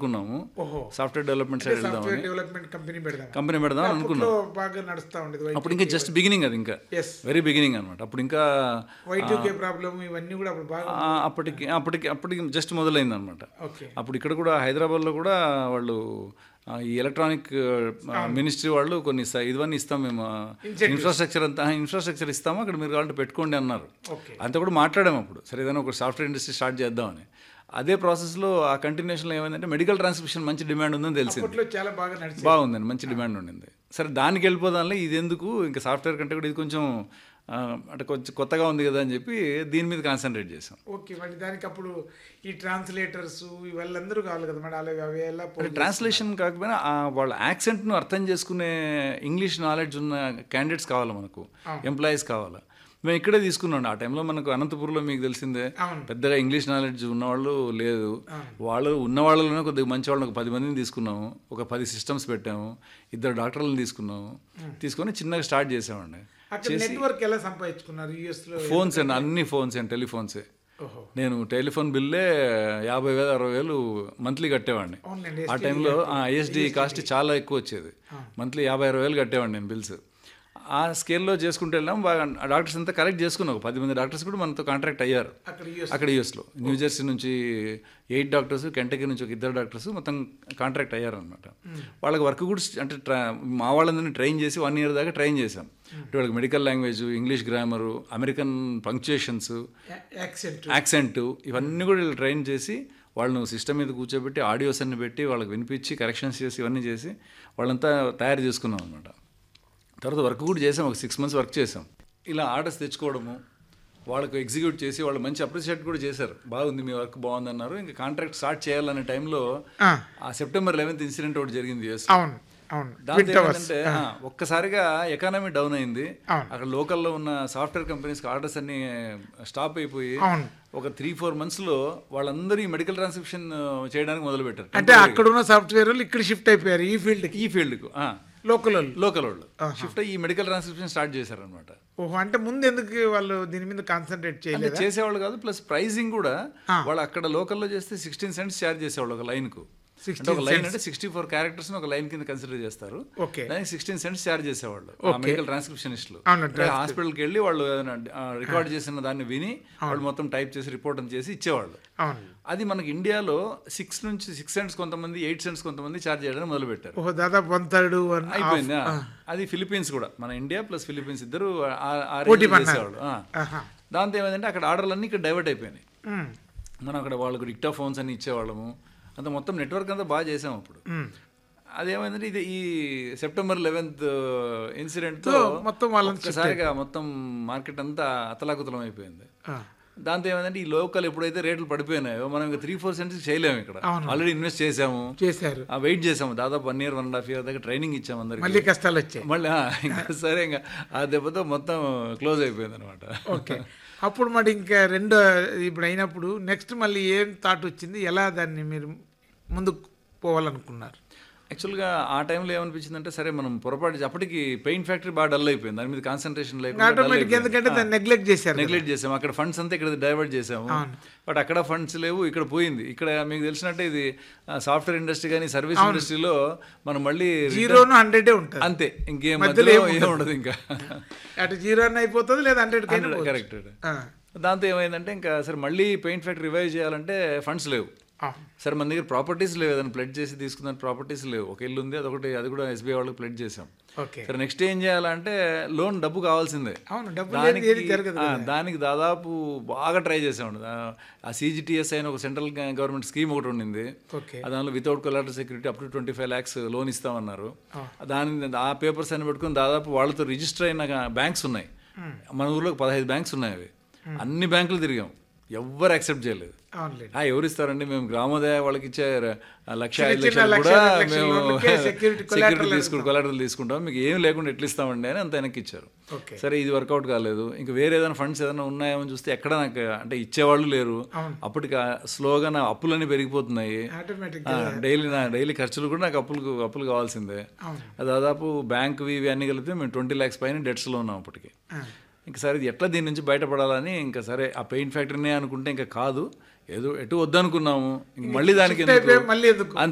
అనుకున్నాము ఓహో software development side వెళ్దామని సాఫ్ట్వేర్ డెవలప్మెంట్ కంపెనీ పెడదాం కంపెనీ పెడదాం అని అనుకున్నాం అప్పట్లో బాగా నడుస్తా ఉండేది అప్పుడు ఇంకా జస్ట్ బిగినింగ్ అది ఇంకా ఎస్ వెరీ బిగినింగ్ అనమాట అప్పుడు ఇంకా వైట్యూకే ప్రాబ్లమ్ ఇవన్నీ కూడా అప్పుడు బాగా ఆ, అప్పటికి అప్పటికి అప్పటికి జస్ట్ మొదలైంది అనమాట ఓకే అప్పుడు ఇక్కడ కూడా హైదరాబాద్లో కూడా వాళ్ళు ఆ, ఈ ఎలక్ట్రానిక్ మినిస్ట్రీ వాళ్ళు కొన్ని ఇస్తా- ఇవన్నీ ఇస్తాం మేము ఇన్ఫ్రాస్ట్రక్చర్ అంతా ఇన్ఫ్రాస్ట్రక్చర్ ఇస్తాము అక్కడ మీరు కావాలంటే పెట్టుకోండి అన్నారు ఓకే అంతా కూడా మాట్లాడాము అప్పుడు సరే ఏదైనా ఒక సాఫ్ట్వేర్ ఇండస్ట్రీ స్టార్ట్ చేద్దామని అదే ప్రాసెస్లో ఆ కంటిన్యూషన్లో ఏమైందంటే మెడికల్ ట్రాన్స్మిషన్ మంచి డిమాండ్ ఉందని తెలిసింది అప్పట్లో చాలా బాగా నడిచింది బాగుందండి మంచి డిమాండ్ ఉండింది సరే దానికి వెళ్ళిపోదాంలే ఇది ఎందుకు ఇంకా సాఫ్ట్వేర్ కంటే కూడా ఇది కొంచెం ఆ, అంటే కొంచెం కొత్తగా ఉంది కదా అని చెప్పి దీని మీద కాన్సన్ట్రేట్ చేసాం ఓకే మరి దానికి అప్పుడు ఈ ట్రాన్స్లేటర్స్ వీళ్ళందరూ కావాలి కదా మరి అలాగే అవి ఎలా పో- ట్రాన్స్లేషన్ కాకపోయినా ఆ వాళ్ళ యాక్సెంట్ను అర్థం చేసుకునే ఇంగ్లీష్ నాలెడ్జ్ ఉన్న క్యాండిడేట్స్ కావాలి మనకు ఎంప్లాయీస్ కావాలి మేము ఇక్కడే తీసుకున్నాం ఆ టైంలో మనకు అనంతపురంలో మీకు తెలిసిందే అవును. పెద్దగా ఇంగ్లీష్ నాలెడ్జ్ ఉన్నవాళ్ళు లేదు వాళ్ళు ఉన్న వాళ్ళలోనే కొద్దిగా మంచి వాళ్ళని ఒక పది మందిని తీసుకున్నాము ఒక పది సిస్టమ్స్ పెట్టాము ఇద్దరు డాక్టర్లను తీసుకున్నాము తీసుకొని చిన్నగా స్టార్ట్ చేసామండి అక్కడ నెట్వర్క్ ఎలా సంపాదించుకున్నారు యుఎస్ లో ఫోన్స్ అండి అన్ని ఫోన్స్ అండి టెలిఫోన్సే ఓహో నేను టెలిఫోన్ బిల్లే యాభై వేలు అరవై వేలు మంత్లీ కట్టేవాడిని అవునండి ఆ టైంలో ఐఎస్డి కాస్ట్ చాలా ఎక్కువ వచ్చేది మంత్లీ యాభై అరవై వేలు కట్టేవాడిని నేను బిల్స్ ఆ స్కేల్లో చేసుకుంటూ వెళ్ళాం బాగా ఆ డాక్టర్స్ అంతా కరెక్ట్ చేసుకున్నాం ఒక పది మంది డాక్టర్స్ కూడా మనతో కాంట్రాక్ట్ అయ్యారు అక్కడ యుఎస్ అక్కడ యూఎస్లో న్యూ జెర్సీ నుంచి ఎయిట్ డాక్టర్స్ కెంటకీ నుంచి ఒక ఇద్దరు డాక్టర్స్ మొత్తం కాంట్రాక్ట్ అయ్యారనమాట వాళ్ళకి వర్క్ కూడా అంటే ట్రా మా వాళ్ళందరినీ ట్రైన్ చేసి వన్ ఇయర్ దాకా ట్రైన్ చేసాం అంటే వాళ్ళకి medical language English grammar American punctuations accent accent ఇవన్నీ కూడా వీళ్ళు ట్రైన్ చేసి వాళ్ళను సిస్టమ్ మీద కూర్చోబెట్టి ఆడియోస్ అన్ని పెట్టి వాళ్ళకి వినిపించి కరెక్షన్స్ చేసి ఇవన్నీ చేసి వాళ్ళంతా తయారు చేసుకున్నాం అనమాట తర్వాత వర్క్ కూడా చేసాం ఒక సిక్స్ మంత్స్ వర్క్ చేసాం ఇలా ఆర్డర్స్ తెచ్చుకోవడము వాళ్ళకు ఎగ్జిక్యూట్ చేసి వాళ్ళు మంచి అప్రిషియేట్ కూడా చేశారు బాగుంది మీ వర్క్ బాగుంది అన్నారు ఇంకా కాంట్రాక్ట్ స్టార్ట్ చేయాలనే టైంలో ఆ, ఆ సెప్టెంబర్ లెవెన్త్ ఇన్సిడెంట్ ఒకటి జరిగింది యూఎస్ అవును అవును దాంతో ఏమైందంటే ఆ, ఒక్కసారిగా ఎకానమీ డౌన్ అయింది అవును. అక్కడ లోకల్లో ఉన్న సాఫ్ట్వేర్ కంపెనీస్కి ఆర్డర్స్ అన్ని స్టాప్ అయిపోయి అవును ఒక త్రీ ఫోర్ మంత్స్లో వాళ్ళందరూ ఈ మెడికల్ ట్రాన్స్క్రిప్షన్ చేయడానికి మొదలుపెట్టారు అంటే అక్కడ ఉన్న సాఫ్ట్వేర్ వాళ్ళు ఇక్కడ షిఫ్ట్ అయిపోయారు ఈ ఫీల్డ్కి ఈ ఫీల్డ్కు లోకల్ వాళ్ళు లోకల్ వాళ్ళు షిఫ్ట్ అయ్యి ఈ మెడికల్ ట్రాన్స్క్రిప్షన్ స్టార్ట్ చేశారనమాట ఓహో అంటే ముందు ఎందుకు వాళ్ళు దీని మీద కాన్సన్ట్రేట్ చేయలేదు చేసేవాళ్ళు కాదు ప్లస్ ప్రైజింగ్ కూడా వాళ్ళు అక్కడ లోకల్లో చేస్తే సిక్స్టీన్ సెంట్స్ ఛార్జ్ చేసేవాళ్ళు ఒక లైన్కు అంటే ఒక లైన్ అంటే సిక్స్టీ ఫోర్ క్యారెక్టర్స్ ఒక లైన్ కింద కన్సిడర్ చేస్తారు ఓకే దానికి సిక్స్టీన్ సెంట్స్ ఛార్జ్ చేసేవాళ్ళు ఆ మెడికల్ ట్రాన్స్క్రిప్షనిస్టులు అవును అంటే హాస్పిటల్కి వెళ్ళి వాళ్ళు రికార్డ్ చేసిన దాన్ని విని వాళ్ళు మొత్తం టైప్ చేసి రిపోర్ట్ అని చేసి ఇచ్చేవాళ్ళు అవును అది మనకి ఇండియాలో సిక్స్ నుంచి సిక్స్ సెంట్స్ కొంతమంది ఎయిట్ సెంట్స్ కొంతమంది ఛార్జ్ చేయడానికి మొదలు పెట్టారు ఓహో దాదాపు వన్ థర్డ్ వన్ అయిపోయింది ఆ. అది ఫిలిపీన్స్ కూడా మన ఇండియా ప్లస్ ఫిలిపీన్స్ ఇద్దరు ఆ- ఆ range లో చేసేవాళ్ళు ఆ. ఆహా దాంతో ఏమైందంటే అక్కడ ఆర్డర్లన్నీ ఇక్కడ డైవర్ట్ అయిపోయినాయి ఉమ్, మనం అక్కడ వాళ్ళకు డిక్టా ఫోన్స్ అని ఇచ్చేవాళ్ళము అంత మొత్తం నెట్వర్క్ అంతా బాగా చేసాం అప్పుడు ఉమ్. అదేమైందంటే ఇది ఈ సెప్టెంబర్ లెవెన్త్ ఇన్సిడెంట్తో మొత్తం వాళ్ళని ఒక్కసారిగా మొత్తం మార్కెట్ అంతా అతలాకుతలం అయిపోయింది ఆ, దాంతో ఏమైందంటే ఈ లోకల్ ఎప్పుడైతే రేట్లు పడిపోయినాయో మనం ఇంకా త్రీ ఫోర్ సెంట్స్ చేయలేము ఇక్కడ ఆల్రెడీ ఇన్వెస్ట్ చేసాము చేశారు ఆ వెయిట్ చేసాము దాదాపు one year one and half year దాకా ట్రైనింగ్ ఇచ్చాము అందరికి మళ్ళీ కష్టాలు వచ్చాయి మళ్ళీ ఆ, ఇంకా సరే ఇంకా ఆ దెబ్బతో మొత్తం క్లోజ్ అయిపోయింది అనమాట ఓకే అప్పుడు మరి ఇంకా రెండో ఇప్పుడు అయినప్పుడు నెక్స్ట్ మళ్ళీ ఏం థాట్ వచ్చింది ఎలా దాన్ని మీరు ముందుకు పోవాలనుకున్నారు యాక్చువల్గా ఆ టైంలో ఏమనిపించింది అంటే సరే మనం పొరపాటు చే- అప్పటికి పెయింట్ ఫ్యాక్టరీ బాగా డల్ అయిపోయింది దాని మీద కాన్సన్ట్రేషన్ లేకుండా ఆటోమేటిక్ ఎందుకంటే దాన్ని నెగ్లెక్ట్ చేశారు నెగ్లెక్ట్ చేసాము అక్కడ ఫండ్స్ అంతా ఇక్కడ డైవర్ట్ చేసాము బట్ అక్కడ ఫండ్స్ లేవు ఇక్కడ పోయింది ఇక్కడ మీకు తెలిసినట్టే ఇది సాఫ్ట్వేర్ ఇండస్ట్రీ కానీ సర్వీస్ ఇండస్ట్రీలో మనం మళ్ళీ జీరోను హండ్రెడే ఉంటుంది అంతే ఇంకేం మధ్యలో ఏం ఉండదు ఇంకా అటు జీరో అని అయిపోతుంది లేదా హండ్రెడ్ కైనా కరెక్ట్ దాంతో ఏమైందంటే ఇంకా సరే మళ్ళీ పెయింట్ ఫ్యాక్టరీ రివైవ్ చేయాలంటే ఫండ్స్ లేవు సరే మన దగ్గర ప్రాపర్టీస్ లేవు ఏదైనా ప్లెడ్ చేసి తీసుకున్న ప్రాపర్టీస్ లేవు ఒక ఇల్లు ఉంది అదొకటి అది కూడా ఎస్బీఐ వాళ్ళకి ప్లెడ్ చేసాం ఓకే సరే నెక్స్ట్ ఏం చేయాలంటే లోన్ డబ్బు కావాల్సిందే అవును డబ్బు లేనిది దానికి ఏది జరగదు ఆ, దానికి దాదాపు బాగా ట్రై చేసామండి ఆ సీజీటీఎస్ అయిన ఒక సెంట్రల్ గవర్నమెంట్ స్కీమ్ ఒకటి ఉండింది ఓకే దానిలో without collateral security up to twenty five lakhs loan ఇస్తామన్నారు దాని ఆ పేపర్స్ అని పెట్టుకుని దాదాపు వాళ్ళతో రిజిస్టర్ అయిన బ్యాంక్స్ ఉన్నాయి మన ఊర్లో ఒక పదహైదు బ్యాంక్స్ ఉన్నాయి అవి అన్ని బ్యాంకులు తిరిగాం ఎవ్వరు యాక్సెప్ట్ చేయలేదు అవునులేండి ఆ, ఎవరు ఇస్తారండి మేము గ్రామోదయ వాళ్ళకి ఇచ్చే ర- ఆ లక్ష ఐదు చిన్న లక్షలు లక్ష, కూడా రెండు లక్షల మేము లోన్లకే security సెక్యూరిటీ తీసుకుంటాం కొలాటరల్ తీసుకుంటాం మీకు ఏం లేకుండా ఎట్లా ఇస్తామండి అని అంత వెనక్కి ఇచ్చారు ఓకే సరే ఇది వర్కౌట్ కాలేదు ఇంకా వేరే ఏదైనా ఫండ్స్ ఏదైనా ఉన్నాయేమో చూస్తే ఎక్కడ నాకు అంటే ఇచ్చేవాళ్ళు లేరు అప్పటికి స్లోగా నా అప్పులన్నీ పెరిగిపోతున్నాయి ఆటోమేటిక్ డైలీ నా డైలీ ఖర్చులు కూడా నాకు అప్పులు అప్పులు కావాల్సిందే అది దాదాపు బ్యాంక్ ఇవి అన్ని కలిపితే మేము ట్వంటీ ల్యాక్స్ పైన డెట్స్లో ఉన్నాం అప్పటికి ఇంకా సరే ఇది ఎట్లా దీని నుంచి బయటపడాలని ఇంకా సరే ఆ పెయింట్ ఫ్యాక్టరీనే అనుకుంటే ఇంకా కాదు ఏదో ఎటు వద్దనుకున్నాము ఇంక మళ్ళీ దానికి ఎందుకు? మళ్ళీ ఎందుకు అంతే